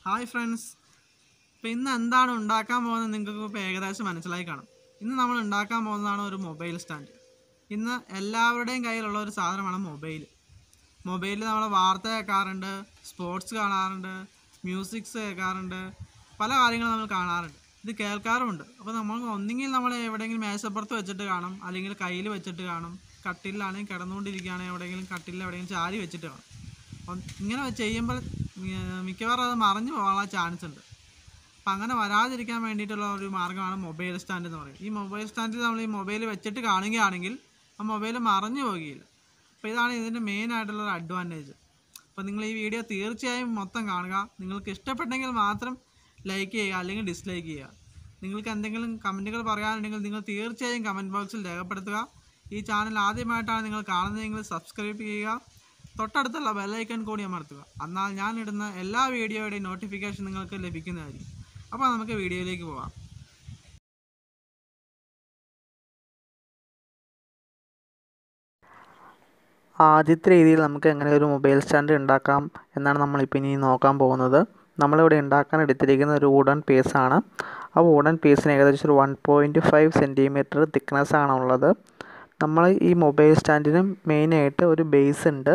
hi friends ഇപ്പോൾ ഇന്ന് എന്താണ് ഉണ്ടാക്കാൻ പോകുന്നത് നിങ്ങൾക്ക് ഇപ്പോൾ ഏകദേശം മനസ്സിലായി കാണും ഇന്ന് നമ്മൾ ഉണ്ടാക്കാൻ പോകുന്നതാണ് ഒരു മൊബൈൽ സ്റ്റാൻഡ് ഇന്ന് എല്ലാവരുടെയും കയ്യിലുള്ള ഒരു സാധനമാണ് മൊബൈൽ മൊബൈലിൽ നമ്മൾ വാർത്ത കേൾക്കാറുണ്ട് സ്പോർട്സ് കാണാറുണ്ട് മ്യൂസിക്സ് കേൾക്കാറുണ്ട് പല കാര്യങ്ങളും നമ്മൾ കാണാറുണ്ട് ഇത് കേൾക്കാറുമുണ്ട് അപ്പോൾ നമ്മൾ ഒന്നെങ്കിൽ നമ്മൾ എവിടെയെങ്കിലും മേശപ്പുറത്ത് വെച്ചിട്ട് കാണും അല്ലെങ്കിൽ കയ്യിൽ വെച്ചിട്ട് കാണും കട്ടിലാണെങ്കിൽ കിടന്നുകൊണ്ടിരിക്കുകയാണെങ്കിൽ എവിടെയെങ്കിലും കട്ടിലിൽ എവിടെയെങ്കിലും ചാരി വെച്ചിട്ട് കാണും അപ്പം ഇങ്ങനെ ചെയ്യുമ്പോൾ മി- മിക്കവാറും അത് മറിഞ്ഞു പോകാനുള്ള ചാൻസ് ഉണ്ട് അപ്പം അങ്ങനെ വരാതിരിക്കാൻ വേണ്ടിയിട്ടുള്ള ഒരു മാർഗ്ഗമാണ് മൊബൈൽ സ്റ്റാൻഡ് എന്ന് പറയുന്നത് ഈ മൊബൈൽ സ്റ്റാൻഡിൽ നമ്മൾ ഈ മൊബൈൽ വെച്ചിട്ട് കാണുകയാണെങ്കിൽ ആ മൊബൈൽ മറഞ്ഞു പോകുകയില്ല അപ്പോൾ ഇതാണ് ഇതിൻ്റെ മെയിൻ ആയിട്ടുള്ള ഒരു അഡ്വാൻറ്റേജ് അപ്പോൾ നിങ്ങൾ ഈ വീഡിയോ തീർച്ചയായും മൊത്തം കാണുക നിങ്ങൾക്ക് ഇഷ്ടപ്പെട്ടെങ്കിൽ മാത്രം ലൈക്ക് ചെയ്യുക അല്ലെങ്കിൽ ഡിസ്ലൈക്ക് ചെയ്യുക നിങ്ങൾക്ക് എന്തെങ്കിലും കമൻറ്റുകൾ പറയാനുണ്ടെങ്കിൽ നിങ്ങൾ തീർച്ചയായും കമൻറ്റ് ബോക്സിൽ രേഖപ്പെടുത്തുക ഈ ചാനൽ ആദ്യമായിട്ടാണ് നിങ്ങൾ കാണുന്നതെങ്കിൽ സബ്സ്ക്രൈബ് ചെയ്യുക തൊട്ടടുത്തുള്ള ബെല്ലൈക്കൺ കൂടി അമർത്തുക എന്നാൽ ഞാൻ ഇടുന്ന എല്ലാ വീഡിയോയുടെയും നോട്ടിഫിക്കേഷൻ നിങ്ങൾക്ക് ലഭിക്കുന്നതായിരിക്കും അപ്പോൾ നമുക്ക് വീഡിയോയിലേക്ക് പോവാം ആദ്യത്തെ രീതിയിൽ നമുക്ക് എങ്ങനെ ഒരു മൊബൈൽ സ്റ്റാൻഡ് ഉണ്ടാക്കാം എന്നാണ് നമ്മളിപ്പോൾ ഇനി നോക്കാൻ പോകുന്നത് നമ്മളിവിടെ ഉണ്ടാക്കാൻ എടുത്തിരിക്കുന്ന ഒരു വുഡൻ പീസാണ് ആ വുഡൻ പീസിന് ഏകദേശം ഒരു one point five centimetre thickness ആണ് ഉള്ളത് നമ്മൾ ഈ മൊബൈൽ സ്റ്റാൻഡിന് മെയിനായിട്ട് ഒരു ബേസ് ഉണ്ട്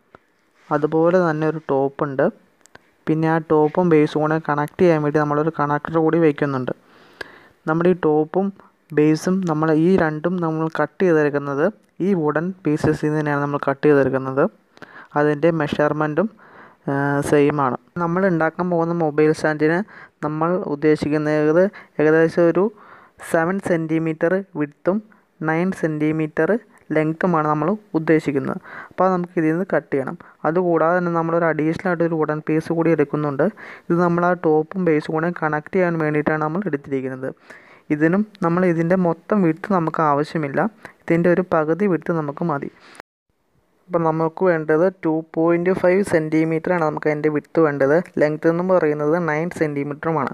അതുപോലെ തന്നെ ഒരു ടോപ്പ് ഉണ്ട് പിന്നെ ആ ടോപ്പും ബേസും കൂടെ കണക്ട് ചെയ്യാൻ വേണ്ടി നമ്മളൊരു കണക്ടർ കൂടി വയ്ക്കുന്നുണ്ട് നമ്മുടെ ഈ ടോപ്പും ബേസും നമ്മൾ ഈ രണ്ടും നമ്മൾ കട്ട് ചെയ്തെടുക്കുന്നത് ഈ വുഡൻ പീസസിൽ നിന്ന് തന്നെയാണ് നമ്മൾ കട്ട് ചെയ്തെടുക്കുന്നത് അതിൻ്റെ മെഷർമെൻറ്റും സെയിം ആണ് നമ്മൾ ഉണ്ടാക്കാൻ പോകുന്ന മൊബൈൽ സ്റ്റാൻഡിന് നമ്മൾ ഉദ്ദേശിക്കുന്നത് ഏകദേശം ഒരു സെവൻ സെൻറ്റിമീറ്റർ വിഡ്ത്തും നയൻ സെൻറ്റിമീറ്റർ ലെങ്ത്തുമാണ് നമ്മൾ ഉദ്ദേശിക്കുന്നത് അപ്പോൾ അത് നമുക്ക് ഇതിൽ നിന്ന് കട്ട് ചെയ്യണം അതുകൂടാതെ തന്നെ നമ്മളൊരു അഡീഷണൽ ആയിട്ട് ഒരു വുഡൻ പീസ് കൂടി എടുക്കുന്നുണ്ട് ഇത് നമ്മൾ ആ ടോപ്പും ബേസും കൂടെ കണക്ട് ചെയ്യാൻ വേണ്ടിയിട്ടാണ് നമ്മൾ എടുത്തിരിക്കുന്നത് ഇതിനും നമ്മൾ ഇതിൻ്റെ മൊത്തം വിട്ട് നമുക്ക് ആവശ്യമില്ല ഇതിൻ്റെ ഒരു പകുതി വിട്ട് നമുക്ക് മതി അപ്പം നമുക്ക് വേണ്ടത് ടു പോയിൻറ്റ് ഫൈവ് സെൻറ്റിമീറ്ററാണ് നമുക്ക് അതിൻ്റെ വിട്ട് വേണ്ടത് ലെങ്ത് എന്ന് പറയുന്നത് നയൻ സെൻറ്റിമീറ്ററുമാണ്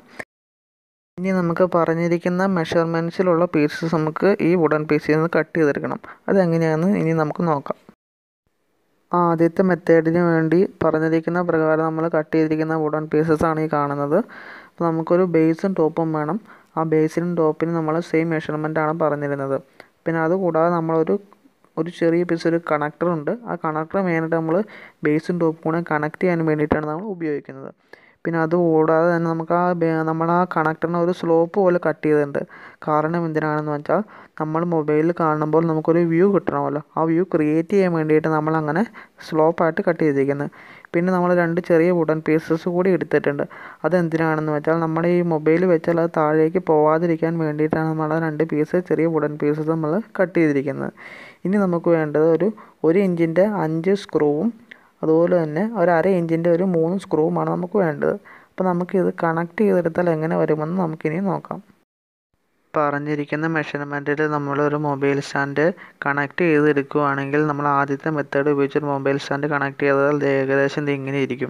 ഇനി നമുക്ക് പറഞ്ഞിരിക്കുന്ന മെഷർമെൻറ്റ്സിലുള്ള പീസസ് നമുക്ക് ഈ വുഡൻ പീസിൽ നിന്ന് കട്ട് ചെയ്തെടുക്കണം അതെങ്ങനെയാണെന്ന് ഇനി നമുക്ക് നോക്കാം ആദ്യത്തെ മെത്തേഡിന് വേണ്ടി പറഞ്ഞിരിക്കുന്ന പ്രകാരം നമ്മൾ കട്ട് ചെയ്തിരിക്കുന്ന വുഡൻ പീസസ് ആണ് ഈ കാണുന്നത് അപ്പോൾ നമുക്കൊരു ബേസും ടോപ്പും വേണം ആ ബേസിനും ടോപ്പിനും നമ്മൾ സെയിം മെഷർമെൻ്റ് ആണ് പറഞ്ഞിരുന്നത് പിന്നെ അതുകൂടാതെ നമ്മളൊരു ഒരു ചെറിയ പീസ് ഒരു കണക്ടർ ഉണ്ട് ആ കണക്ടർ മെയിനായിട്ട് നമ്മൾ ബേസും ടോപ്പും കൂടെ കണക്ട് ചെയ്യാൻ വേണ്ടിയിട്ടാണ് നമ്മൾ ഉപയോഗിക്കുന്നത് പിന്നെ അതുകൂടാതെ തന്നെ നമുക്ക് ആ ബേ- നമ്മൾ ആ കണക്ടറിന് ഒരു സ്ലോപ്പ് പോലെ കട്ട് ചെയ്തിട്ടുണ്ട് കാരണം എന്തിനാണെന്ന് വെച്ചാൽ നമ്മൾ മൊബൈലിൽ കാണുമ്പോൾ നമുക്കൊരു വ്യൂ കിട്ടണമല്ലോ ആ വ്യൂ ക്രിയേറ്റ് ചെയ്യാൻ വേണ്ടിയിട്ട് നമ്മൾ അങ്ങനെ സ്ലോപ്പായിട്ട് കട്ട് ചെയ്തിരിക്കുന്നത് പിന്നെ നമ്മൾ രണ്ട് ചെറിയ വുഡൻ പീസസ് കൂടി എടുത്തിട്ടുണ്ട് അതെന്തിനാണെന്ന് വെച്ചാൽ നമ്മുടെ ഈ മൊബൈൽ വെച്ചാൽ അത് താഴേക്ക് പോവാതിരിക്കാൻ വേണ്ടിയിട്ടാണ് നമ്മൾ ആ രണ്ട് പീസ് ചെറിയ വുഡൻ പീസസ് നമ്മൾ കട്ട് ചെയ്തിരിക്കുന്നത് ഇനി നമുക്ക് വേണ്ടത് ഒരു ഒരു ഇഞ്ചിൻ്റെ അഞ്ച് സ്ക്രൂവും അതുപോലെ തന്നെ ഒരു അര ഇഞ്ചിൻ്റെ ഒരു മൂന്ന് സ്ക്രൂവുമാണ് നമുക്ക് വേണ്ടത് അപ്പോൾ നമുക്കിത് കണക്ട് ചെയ്തെടുത്താൽ എങ്ങനെ വരുമെന്ന് നമുക്കിനി നോക്കാം പറഞ്ഞിരിക്കുന്ന മെഷർമെൻറ്റിൽ നമ്മളൊരു മൊബൈൽ സ്റ്റാൻഡ് കണക്ട് ചെയ്തെടുക്കുകയാണെങ്കിൽ നമ്മൾ ആദ്യത്തെ മെത്തേഡ് ഉപയോഗിച്ചൊരു മൊബൈൽ സ്റ്റാൻഡ് കണക്ട് ചെയ്താൽ ഇത് ഏകദേശം ഇത് ഇങ്ങനെ ഇരിക്കും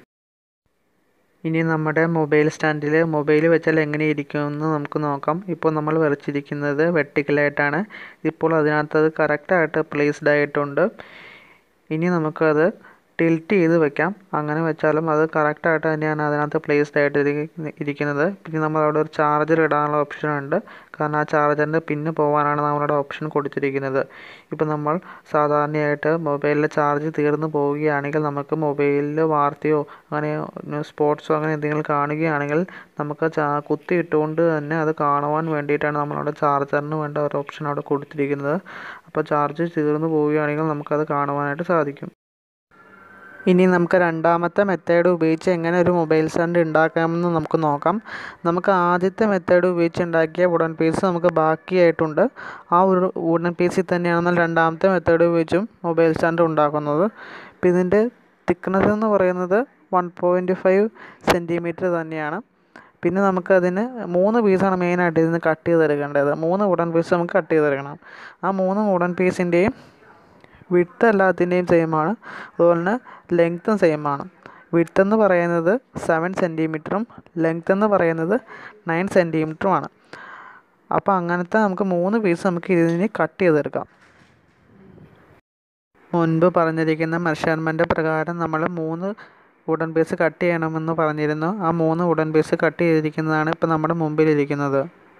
ഇനി നമ്മുടെ മൊബൈൽ സ്റ്റാൻഡിൽ മൊബൈൽ വെച്ചാൽ എങ്ങനെ ഇരിക്കുമെന്ന് നമുക്ക് നോക്കാം ഇപ്പോൾ നമ്മൾ വരച്ചിരിക്കുന്നത് വെർട്ടിക്കലായിട്ടാണ് ഇപ്പോൾ അതിനകത്ത് അത് കറക്റ്റായിട്ട് പ്ലേസ്ഡ് ആയിട്ടുണ്ട് ഇനി നമുക്കത് ടിൽറ്റ് ചെയ്ത് വെക്കാം അങ്ങനെ വെച്ചാലും അത് കറക്റ്റായിട്ട് തന്നെയാണ് അതിനകത്ത് പ്ലേസ്ഡ് ആയിട്ട് ഇരി- ഇരിക്കുന്നത് പിന്നെ നമ്മൾ അവിടെ ഒരു ചാർജർ ഇടാനുള്ള ഓപ്ഷൻ ഉണ്ട് കാരണം ആ ചാർജറിൻ്റെ പിന്ന് പോകാനാണ് നമ്മളവിടെ ഓപ്ഷൻ കൊടുത്തിരിക്കുന്നത് ഇപ്പോൾ നമ്മൾ സാധാരണയായിട്ട് മൊബൈലിലെ ചാർജ് തീർന്നു പോവുകയാണെങ്കിൽ നമുക്ക് മൊബൈലിൽ വാർത്തയോ അങ്ങനെ സ്പോർട്സോ അങ്ങനെ എന്തെങ്കിലും കാണുകയാണെങ്കിൽ നമുക്ക് ചാ കുത്തി ഇട്ടുകൊണ്ട് തന്നെ അത് കാണുവാൻ വേണ്ടിയിട്ടാണ് നമ്മളവിടെ ചാർജറിന് വേണ്ട ഒരു ഓപ്ഷൻ അവിടെ കൊടുത്തിരിക്കുന്നത് അപ്പോൾ ചാർജ് തീർന്നു പോവുകയാണെങ്കിൽ നമുക്കത് കാണുവാനായിട്ട് സാധിക്കും ഇനി നമുക്ക് രണ്ടാമത്തെ മെത്തേഡ് ഉപയോഗിച്ച് എങ്ങനെ ഒരു മൊബൈൽ സ്റ്റാൻഡ് ഉണ്ടാക്കാമെന്ന് നമുക്ക് നോക്കാം നമുക്ക് ആദ്യത്തെ മെത്തേഡ് ഉപയോഗിച്ച് ഉണ്ടാക്കിയ വുഡൻ പീസ് നമുക്ക് ബാക്കിയായിട്ടുണ്ട് ആ ഒരു വുഡൻ പീസിൽ തന്നെയാണ് നമ്മൾ രണ്ടാമത്തെ മെത്തേഡ് ഉപയോഗിച്ചും മൊബൈൽ സ്റ്റാൻഡ് ഉണ്ടാക്കുന്നത് അപ്പോൾ ഇതിൻ്റെ തിക്നെസ് എന്ന് പറയുന്നത് വൺ പോയിൻറ്റ് ഫൈവ് സെൻറ്റിമീറ്റർ തന്നെയാണ് പിന്നെ നമുക്കതിന് മൂന്ന് പീസാണ് മെയിനായിട്ട് ഇതിന് കട്ട് ചെയ്തെടുക്കേണ്ടത് മൂന്ന് വുഡൻ പീസ് നമുക്ക് കട്ട് ചെയ്തെടുക്കണം ആ മൂന്ന് വുഡൻ പീസിൻ്റെയും വിഡ്ത്ത് എല്ലാത്തിൻ്റെയും സെയിം ആണ് അതുപോലെ തന്നെ ലെങ്ത്തും സെയിം ആണ് വിഡ്ത്ത് എന്ന് പറയുന്നത് സെവൻ സെൻറ്റിമീറ്ററും ലെങ്ത്ത് എന്ന് പറയുന്നത് നയൻ സെൻറ്റിമീറ്ററുമാണ് അപ്പോൾ അങ്ങനത്തെ നമുക്ക് മൂന്ന് പീസ് നമുക്ക് ഇതിന് കട്ട് ചെയ്തെടുക്കാം മുൻപ് പറഞ്ഞിരിക്കുന്ന മെഷർമെൻ്റ് പ്രകാരം നമ്മൾ മൂന്ന് വുഡൻ പീസ് കട്ട് ചെയ്യണമെന്ന് പറഞ്ഞിരുന്നു ആ മൂന്ന് വുഡൻ പീസ് കട്ട് ചെയ്തിരിക്കുന്നതാണ് ഇപ്പോൾ നമ്മുടെ മുമ്പിലിരിക്കുന്നത്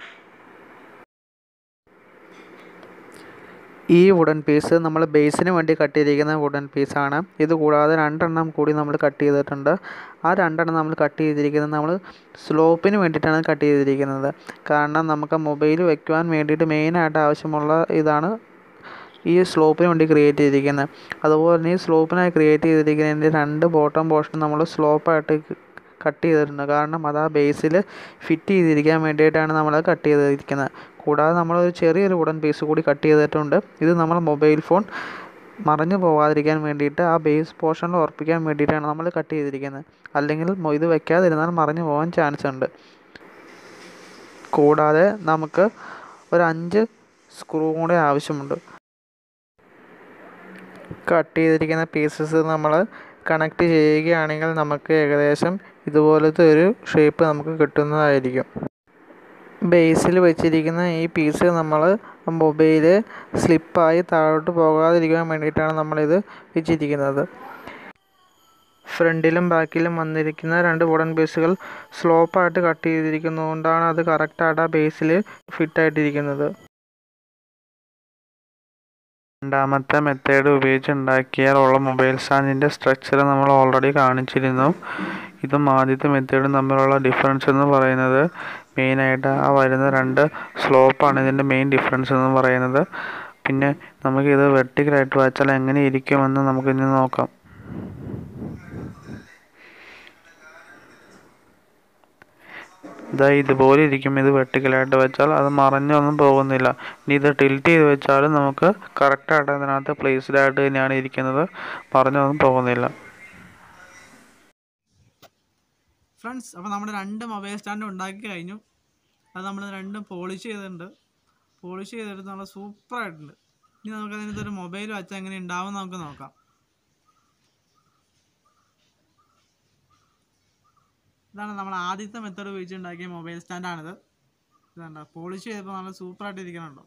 ഈ വുഡൻ പീസ് നമ്മൾ ബേസിന് വേണ്ടി കട്ട് ചെയ്തിരിക്കുന്ന വുഡൻ പീസാണ് ഇത് കൂടാതെ രണ്ടെണ്ണം കൂടി നമ്മൾ കട്ട് ചെയ്തിട്ടുണ്ട് ആ രണ്ടെണ്ണം നമ്മൾ കട്ട് ചെയ്തിരിക്കുന്നത് നമ്മൾ സ്ലോപ്പിന് വേണ്ടിയിട്ടാണ് കട്ട് ചെയ്തിരിക്കുന്നത് കാരണം നമുക്ക് മൊബൈൽ വെക്കുവാൻ വേണ്ടിയിട്ട് മെയിനായിട്ട് ആവശ്യമുള്ള ഇതാണ് ഈ സ്ലോപ്പിന് വേണ്ടി ക്രിയേറ്റ് ചെയ്തിരിക്കുന്നത് അതുപോലെ തന്നെ ഈ സ്ലോപ്പിനായി ക്രിയേറ്റ് ചെയ്തിരിക്കുന്നതിൻ്റെ രണ്ട് ബോട്ടം പോർഷൻ നമ്മൾ സ്ലോപ്പായിട്ട് കട്ട് ചെയ്തിട്ടുണ്ട് കാരണം അത് ആ ബേസിൽ ഫിറ്റ് ചെയ്തിരിക്കാൻ വേണ്ടിയിട്ടാണ് നമ്മളത് കട്ട് ചെയ്തിരിക്കുന്നത് കൂടാതെ നമ്മളൊരു ചെറിയൊരു വുഡൻ പീസ് കൂടി കട്ട് ചെയ്തിട്ടുണ്ട് ഇത് നമ്മൾ മൊബൈൽ ഫോൺ മറഞ്ഞു പോകാതിരിക്കാൻ വേണ്ടിയിട്ട് ആ ബേസ് പോർഷനിൽ ഉറപ്പിക്കാൻ വേണ്ടിയിട്ടാണ് നമ്മൾ കട്ട് ചെയ്തിരിക്കുന്നത് അല്ലെങ്കിൽ മൊ- ഇത് വെക്കാതിരുന്നാൽ മറഞ്ഞു പോകാൻ ചാൻസ് ഉണ്ട് കൂടാതെ നമുക്ക് ഒരു അഞ്ച് സ്ക്രൂ കൂടെ ആവശ്യമുണ്ട് കട്ട് ചെയ്തിരിക്കുന്ന പീസസ് നമ്മൾ കണക്ട് ചെയ്യുകയാണെങ്കിൽ നമുക്ക് ഏകദേശം ഇതുപോലത്തെ ഒരു ഷേപ്പ് നമുക്ക് കിട്ടുന്നതായിരിക്കും ബേസിൽ വെച്ചിരിക്കുന്ന ഈ പീസ് നമ്മൾ മൊബൈൽ സ്ലിപ്പായി താഴോട്ട് പോകാതിരിക്കാൻ വേണ്ടിയിട്ടാണ് നമ്മളിത് വെച്ചിരിക്കുന്നത് ഫ്രണ്ടിലും ബാക്കിലും വന്നിരിക്കുന്ന രണ്ട് വുഡൻ പീസുകൾ സ്ലോപ്പായിട്ട് കട്ട് ചെയ്തിരിക്കുന്നതുകൊണ്ടാണ് അത് കറക്റ്റായിട്ട് ആ ബേസിൽ ഫിറ്റായിട്ടിരിക്കുന്നത് രണ്ടാമത്തെ മെത്തേഡ് ഉപയോഗിച്ച് ഉണ്ടാക്കിയാലുള്ള മൊബൈൽ സ്റ്റാൻഡിൻ്റെ സ്ട്രക്ചർ നമ്മൾ ഓൾറെഡി കാണിച്ചിരുന്നു ഇതും ആദ്യത്തെ മെത്തേഡും തമ്മിലുള്ള ഡിഫറൻസ് എന്ന് പറയുന്നത് മെയിനായിട്ട് ആ വരുന്ന രണ്ട് സ്ലോപ്പാണ് ഇതിൻ്റെ മെയിൻ ഡിഫറൻസ് എന്ന് പറയുന്നത് പിന്നെ നമുക്കിത് വെർട്ടിക്കലായിട്ട് വച്ചാൽ എങ്ങനെ ഇരിക്കുമെന്ന് നമുക്കിനി നോക്കാം ഇതാ ഇതുപോലെ ഇരിക്കും ഇത് വെർട്ടിക്കലായിട്ട് വെച്ചാൽ അത് മറഞ്ഞൊന്നും പോകുന്നില്ല ഇനി ഇത് ടിൽറ്റ് ചെയ്ത് വെച്ചാലും നമുക്ക് കറക്റ്റായിട്ട് അതിനകത്ത് പ്ലേസ്ഡ് ആയിട്ട് തന്നെയാണ് ഇരിക്കുന്നത് മറഞ്ഞൊന്നും പോകുന്നില്ല ഫ്രണ്ട്സ് അപ്പോൾ നമ്മുടെ രണ്ട് മൊബൈൽ സ്റ്റാൻഡ് ഉണ്ടാക്കി കഴിഞ്ഞു അത് നമ്മൾ രണ്ടും പോളിഷ് ചെയ്തിട്ടുണ്ട് പോളിഷ് ചെയ്തെടുത്ത് നല്ല സൂപ്പറായിട്ടുണ്ട് ഇനി നമുക്ക് അതിനകത്ത് ഒരു മൊബൈൽ വെച്ചാൽ എങ്ങനെ ഉണ്ടാവും എന്ന് നമുക്ക് നോക്കാം ഇതാണ് നമ്മൾ ആദ്യത്തെ മെത്തേഡ് ഉപയോഗിച്ച് ഉണ്ടാക്കിയ മൊബൈൽ സ്റ്റാൻഡാണിത് ഇതാണ്ട പോളിഷ് ചെയ്തപ്പോൾ നല്ല സൂപ്പറായിട്ട് ഇരിക്കണുണ്ടോ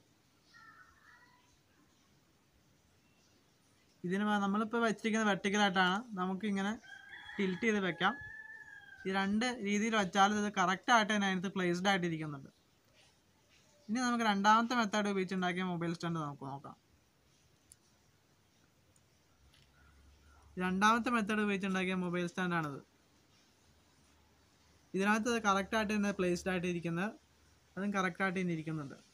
ഇതിന് വ- നമ്മളിപ്പോൾ വെച്ചിരിക്കുന്നത് വെർട്ടിക്കലായിട്ടാണ് നമുക്ക് ഇങ്ങനെ ടിൽറ്റ് ചെയ്ത് വെക്കാം ഈ രണ്ട് രീതിയിൽ വെച്ചാലും ഇത് കറക്റ്റായിട്ട് തന്നെ അതിനകത്ത് പ്ലേസ്ഡ് ആയിട്ട് ഇരിക്കുന്നുണ്ട് ഇനി നമുക്ക് രണ്ടാമത്തെ മെത്തേഡ് ഉപയോഗിച്ച് ഉണ്ടാക്കിയ മൊബൈൽ സ്റ്റാൻഡ് നമുക്ക് നോക്കാം രണ്ടാമത്തെ മെത്തേഡ് ഉപയോഗിച്ച് ഉണ്ടാക്കിയ മൊബൈൽ സ്റ്റാൻഡാണിത് ഇതിനകത്ത് കറക്റ്റായിട്ട് തന്നെ പ്ലേസ്ഡ് ആയിട്ട് ഇരിക്കുന്നത് അതും കറക്റ്റായിട്ട് തന്നെ ഇരിക്കുന്നുണ്ട്